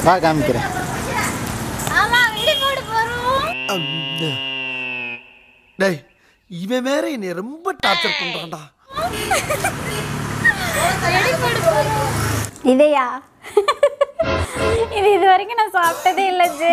வா காமிக்கிறேன் ஆமா வெடி போட போறோம் டேய் இவன் வேற என்னை ரொம்ப டார்ச்சர் பண்றான்டா வெடி போட போறோம் இதையா இது இது வரைக்கும் நான் சாப்பிட்டதே இல்லை ஜே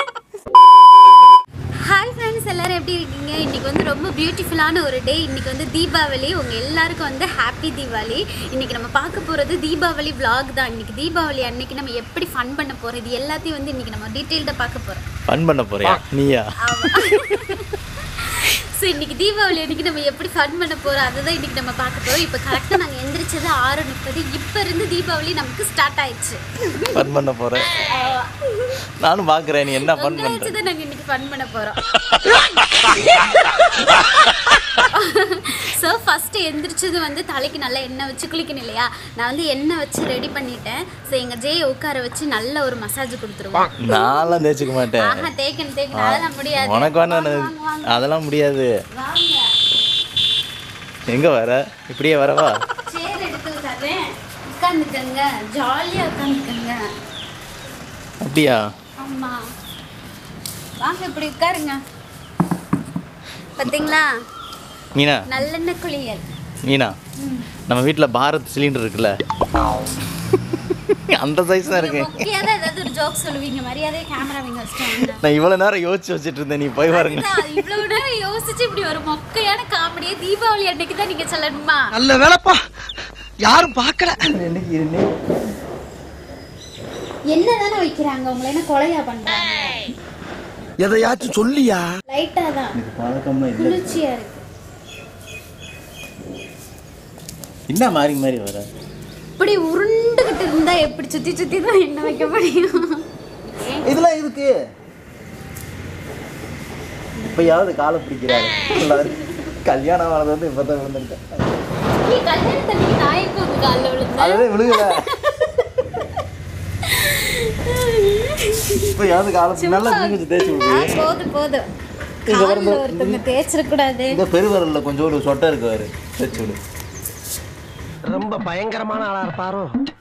ஹாய் ஃப்ரெண்ட்ஸ் எல்லாரும் எப்படி இருக்கீங்க இன்னைக்கு வந்து ரொம்ப பியூட்டிஃபுல்லான ஒரு டே இன்னைக்கு வந்து தீபாவளி உங்க எல்லாருக்கும் வந்து ஹாப்பி தீபாவளி இன்னைக்கு நம்ம பார்க்க போறது தீபாவளி vlog தான் இன்னைக்கு தீபாவளி அன்னைக்கு நம்ம எப்படி ஃபன் பண்ண போறோம் இது எல்லாத்தையும் வந்து இன்னைக்கு நம்ம டீட்டெயில்டாக பார்க்க போறோம் ஃபன் பண்ண போறியா நீயா ஸோ இன்னைக்கு தீபாவளி அன்னைக்கு நம்ம எப்படி ஃபன் பண்ண போறோம் அதை தான் இன்னைக்கு நம்ம பார்க்க போறோம் இப்போ கரெக்டாக நாங்கள் எந்திரிச்சது ஆறு முப்பது இப்போ இருந்து தீபாவளி நமக்கு ஸ்டார்ட் ஆயிடுச்சு ஃபன் பண்ண போற நானும் பார்க்குறேன் நீ என்ன ஃபன் உங்களை பண்ற வச்சு தான் நாங்கள் இன்னைக்கு ஃபன் பண்ண போகிறோம் ஸோ ஃபஸ்ட்டு எந்திரிச்சது வந்து தலைக்கு நல்லா எண்ணெய் வச்சு குளிக்கணும் இல்லையா நான் வந்து எண்ணெய் வச்சு ரெடி பண்ணிட்டேன் ஸோ எங்கள் ஜெயை உட்கார வச்சு நல்ல ஒரு மசாஜ் கொடுத்துருவோம் நான்லாம் தேய்ச்சிக்க மாட்டேன் ஆஹா தேய்க்கணும் தேய்க்கணும் அதெல்லாம் முடியாது உனக்கு வேணா வாங்க, வாங்க, வாங்க. அதெல்லாம் முடியாது வாங்க எங்க வர இப்படியே வரவா சேர் எடுத்து தரேன் உட்காந்துக்கங்க ஜாலியாக உட்காந்துக்கங்க அப்படியா ஆமா வாங்க இப்படி உட்காருங்க பார்த்தீங்களா மீனா நல்லெண்ணெய் குளியல் மீனா நம்ம வீட்டில் பாரத் சிலிண்டர் இருக்குல்ல அந்த சைஸ் தான் இருக்கு மொக்கையாத ஏதாவது ஒரு ஜோக் சொல்லுவீங்க மரியாதை கேமரா வைங்க வச்சுட்டாங்க நான் இவ்வளோ நேரம் யோசிச்சு வச்சுட்டு இருந்தேன் நீ போய் பாருங்க இவ்வளவு நேரம் யோசிச்சு இப்படி ஒரு மொக்கையான காமெடியே தீபாவளி அன்னைக்கு தான் நீங்க சொல்லணுமா நல்ல வேலைப்பா யாரும் பார்க்கல என்னதானே வைக்கிறாங்க உங்களை என்ன கொலையா பண்றாங்க எதையாச்சும் சொல்லியா லைட்டா தான் பழக்கம்லாம் இல்லை குளிர்ச்சியா இருக்கு என்ன மாறி மாறி வர இப்படி உருண்டுகிட்டு இருந்தா எப்படி சுத்தி சுத்தி தான் என்ன வைக்க முடியும் இதெல்லாம் இருக்கு இப்பயாவது காலை பிடிக்கிறாரு எல்லாரும் கல்யாணம் ஆனது வந்து இப்போ தான் விழுந்துருக்கேன் நீ கல்யாணத்தன்னைக்கு நாய்க்கு உங்க காலில் விழுந்த அதுவே விழுகல இப்பயாவது காலை நல்லா கொஞ்சம் தேய்ச்சி ஆ, விடுது போதும் போதும் இங்க காலில் பாருங்க. ஒருத்தவங்க தேய்ச்சிடக்கூடாது இந்த பெருவரல்ல கொஞ்சோண்டு சொட்டை இருக்கு பாரு தேய்ச்சி விடு ரொம்ப பயங்கரமான ஆளா இருப்பாரோ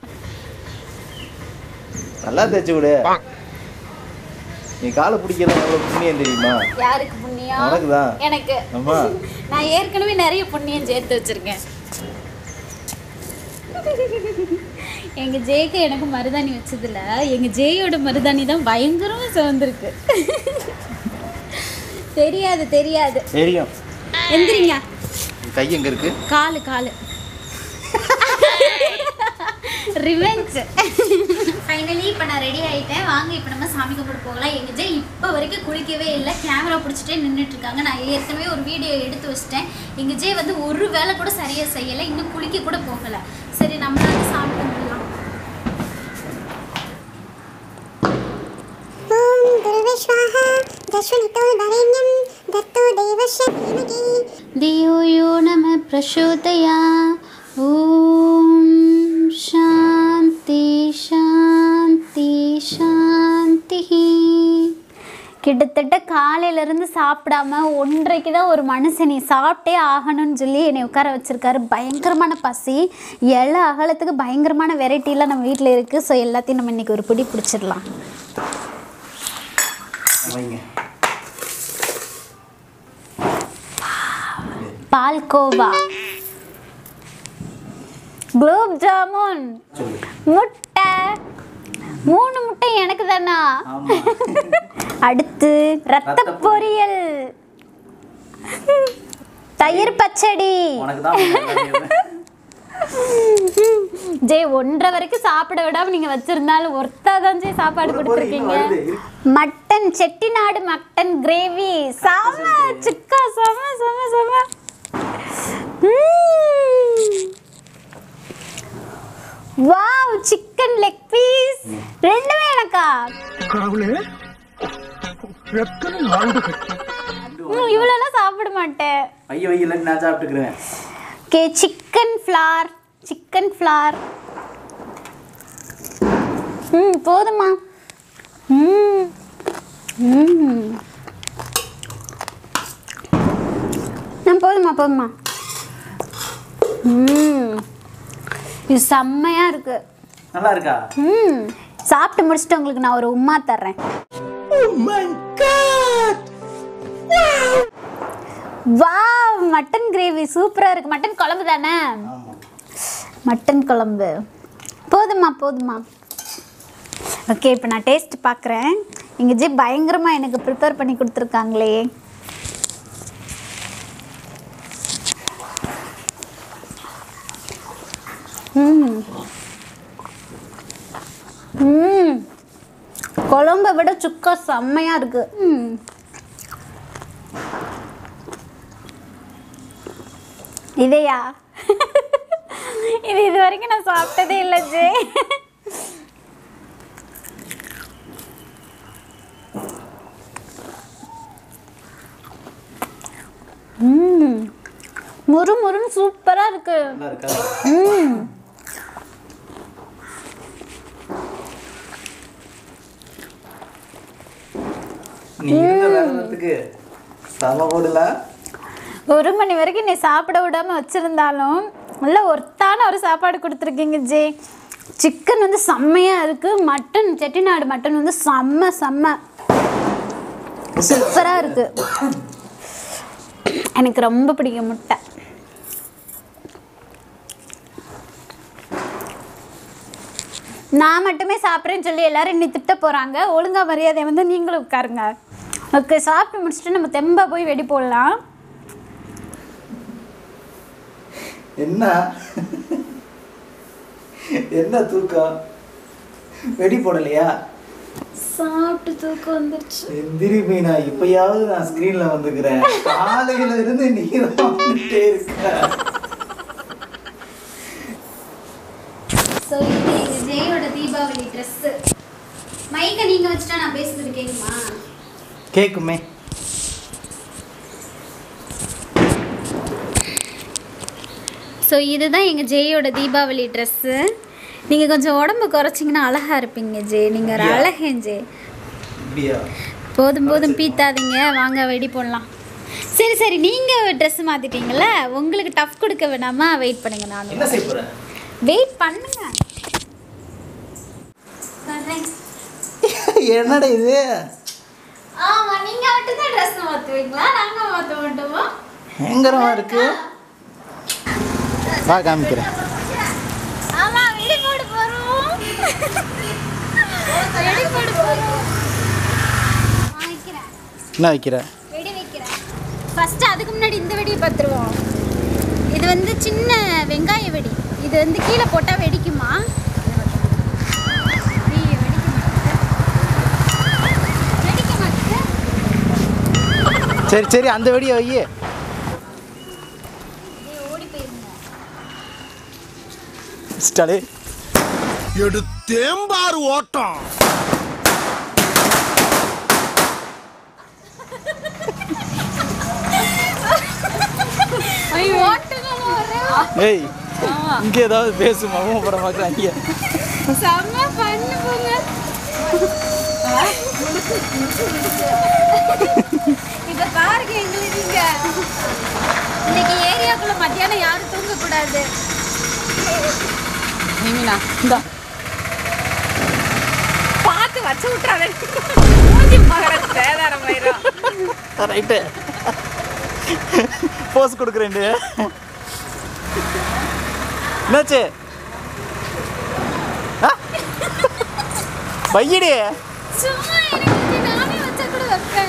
நல்லா தேய்ச்சி விடு நீ காலை பிடிக்கலாம் எவ்வளோ புண்ணியம் தெரியுமா யாருக்கு புண்ணியம் உனக்கு தான் எனக்கு ஆமா நான் ஏற்கனவே நிறைய புண்ணியம் சேர்த்து வச்சிருக்கேன் எங்க ஜேக்கு எனக்கு மருதாணி வச்சதுல எங்க ஜேயோட மருதாணி தான் பயங்கரமா சிவந்திருக்கு தெரியாது தெரியாது தெரியும் எந்திரிங்க கை எங்க இருக்கு காலு காலு ரிவெஞ்ச் ஃபைனலி இப்போ நான் ரெடி ஆயிட்டேன் வாங்க இப்போ நம்ம சாமி கும்பிட போகலாம் எங்க ஜெய் இப்போ வரைக்கும் குளிக்கவே இல்லை கேமரா பிடிச்சிட்டே நின்றுட்டு இருக்காங்க நான் ஏற்கனவே ஒரு வீடியோ எடுத்து வச்சிட்டேன் எங்க ஜெய் வந்து ஒரு வேலை கூட சரியாக செய்யலை இன்னும் குளிக்க கூட போகலை சரி நம்ம வந்து சாமி கும்பிடலாம் ॐ गुरुविश्वाहा दशुनितो वरेण्यं दत्तो देवस्य धीमहि धियो यो नमः प्रचोदया ॐ शान्ति शान्ति शान्तिः கிட்டத்தட்ட காலையிலேருந்து சாப்பிடாம ஒன்றரைக்கு தான் ஒரு மனுஷன் நீ சாப்பிட்டே ஆகணும்னு சொல்லி என்னை உட்கார வச்சிருக்காரு பயங்கரமான பசி எல்லா அகலத்துக்கு பயங்கரமான வெரைட்டிலாம் நம்ம வீட்டில் இருக்குது ஸோ எல்லாத்தையும் நம்ம இன்னைக்கு ஒரு பிடி பிடிச்சிடலாம் வைங்க பால்கோவா குலோப் ஜாமுன் முட்டை மூணு முட்டை எனக்கு தானா ஆமா அடுத்து ரத்த பொரியல் தயிர் பச்சடி உனக்கு தான் ஜே ஒன்றரை வரைக்கும் சாப்பிட விடாம நீங்க வச்சிருந்தாலும் ஒர்த்தா தான் ஜே சாப்பாடு கொடுத்துருக்கீங்க மட்டன் செட்டிநாடு மட்டன் கிரேவி செம சுக்கா செம செம செம வாவ் சிக்கன் லெக் பீஸ் ரெண்டுமே எனக்கா கடவுளே எத்தனை ஆண்டுகள் ம், இவ்வளோலாம் சாப்பிட மாட்டேன் ஐயோ இல்லை நான் சாப்பிட்டுக்கிறேன் okay chicken flour chicken flour ம் போதுமா ம் ம் நான் போதுமா போதுமா ம் இது செம்மையாக இருக்குது நல்லா இருக்கா ம் சாப்பிட்டு முடிச்சுட்டு உங்களுக்கு நான் ஒரு உம்மா தர்றேன் வாவ் மட்டன் கிரேவி சூப்பராக இருக்கு மட்டன் குழம்பு தானே மட்டன் குழம்பு போதுமா போதுமா ஓகே இப்போ நான் டேஸ்ட் பார்க்குறேன் எங்கள் ஜி பயங்கரமாக எனக்கு ப்ரிப்பேர் பண்ணி கொடுத்துருக்காங்களே ம் ம் குழம்பை விட சுக்கா செம்மையாக இருக்கு ம் இதையா இது இது வரைக்கும் நான் சாப்பிட்டதே இல்லை ஜே ம் முறு முறுன்னு சூப்பராக இருக்கு நல்லா இருக்கா ம் நீ இருந்த வேலைக்கு செம போடல ஒரு மணி வரைக்கும் நீ சாப்பிட விடாம வச்சிருந்தாலும் நல்ல ஒர்த்தான ஒரு சாப்பாடு கொடுத்துருக்கீங்க ஜே சிக்கன் வந்து செம்மையா இருக்கு மட்டன் செட்டிநாடு மட்டன் வந்து செம்ம செம்ம சூப்பரா இருக்கு எனக்கு ரொம்ப பிடிக்கும் முட்டை நான் மட்டுமே சாப்பிட்றேன்னு சொல்லி எல்லாரும் இன்னி திட்ட போகிறாங்க ஒழுங்கா மரியாதை வந்து நீங்களும் உட்காருங்க ஓகே சாப்பிட்டு முடிச்சுட்டு நம்ம தெம்பா போய் வெடி போடலாம் என்ன என்ன தூக்கம் வெடி போடலையா சாப்பிட்டு தூக்கம் வந்துருச்சு எந்திரி மீனா இப்பயாவது நான் ஸ்கிரீன்ல வந்துக்கிறேன் காலையில இருந்து நீ தான் வந்துட்டே இருக்க ஸோ இது எங்கள் ஜெயோட தீபாவளி ட்ரெஸ்ஸு மைக்கை நீங்கள் வச்சுட்டா நான் பேசுறது கேட்குமா கேக்குமே ஸோ இதுதான் எங்கள் ஜெயோட தீபாவளி ட்ரெஸ்ஸு நீங்கள் கொஞ்சம் உடம்பு குறைச்சிங்கன்னா அழகாக இருப்பீங்க ஜே நீங்கள் ஒரு அப்படியா? அழகேன் ஜே அப்படியா போதும் போதும் பீத்தாதீங்க வாங்க வெடி போடலாம் சரி சரி நீங்கள் ட்ரெஸ் மாற்றிட்டீங்களா உங்களுக்கு டஃப் கொடுக்க வேணாமா வெயிட் பண்ணுங்க நான் என்ன செய்ய போற வெயிட் பண்ணுங்க வர்றேன். என்னடா இது ஆமா நீங்க மட்டும் தான் ட்ரெஸ் மாத்துவீங்களா நாங்க மாத்த மாட்டோமா பயங்கரமா இருக்கு வா காமிக்கிறேன் ஆமா வெடி போட போறோம் வெடி போட போறோம் நான் வைக்கிறேன் என்ன வைக்கிற வெடி வைக்கிறேன் ஃபர்ஸ்ட் அதுக்கு முன்னாடி இந்த வெடியை பார்த்துருவோம் இது வந்து சின்ன வெங்காய வெடி இது வந்து கீழே போட்டால் வெடிக்குமா ஐயோ, வெடிக்க மாட்டேங்குது. வெடிக்க மாட்டேங்குது. சரி சரி அந்த வெடியை வை ஏய், ஓடி போயிருங்க ஸ்டாலே எடுத்தேம்பாரு ஓட்டம் ஓட்டுங்களும் ஒரே ஏய் இங்க ஏதாவது பேசு மகம படம் பார்க்குறாங்க செம்ம பண்ணு போங்க இத பாருங்க எங்களுக்கு இங்க இன்னைக்கு ஏரியாக்குள்ள மத்தியானம் யாரும் தூங்க கூடாது இந்தா பார்த்து வச்சு விட்றாத மூஞ்சி மகர சேதாரம் ஆயிரும் ரைட்டு போஸ் கொடுக்குறேன் என்னாச்சு ஆ? வையடி சும்மா எனக்கு நானே வச்சா கூட வைப்பேன்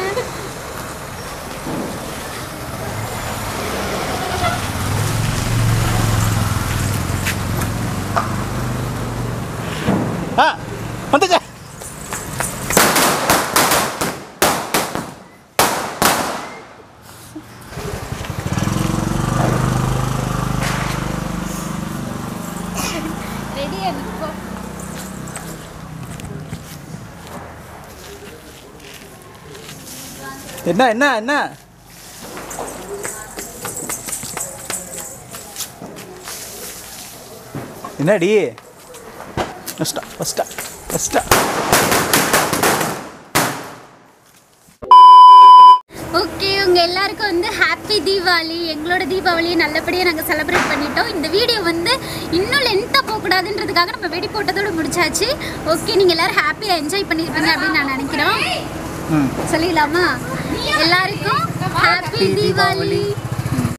ஆ வந்துச்சே ரெடியா நிற்போம் என்ன என்ன என்ன என்னடி ஃபஸ்ட்டா ஃபஸ்ட்டா ஃபஸ்ட்டா ஓகே உங்க எல்லாருக்கும் வந்து ஹாப்பி தீபாவளி எங்களோட தீபாவளியை நல்லபடியாக நாங்கள் செலிப்ரேட் பண்ணிட்டோம் இந்த வீடியோ வந்து இன்னும் லென்த்தாக போகக்கூடாதுன்றதுக்காக நம்ம வெடி போட்டதோட முடிச்சாச்சு ஓகே நீங்கள் எல்லாரும் ஹாப்பியாக என்ஜாய் பண்ணியிருப்பீங்க அப்படின்னு நான் நினைக்கிறோம் ம் சொல்லிடலாமா எல்லாருக்கும் ஹாப்பி தீபாவளி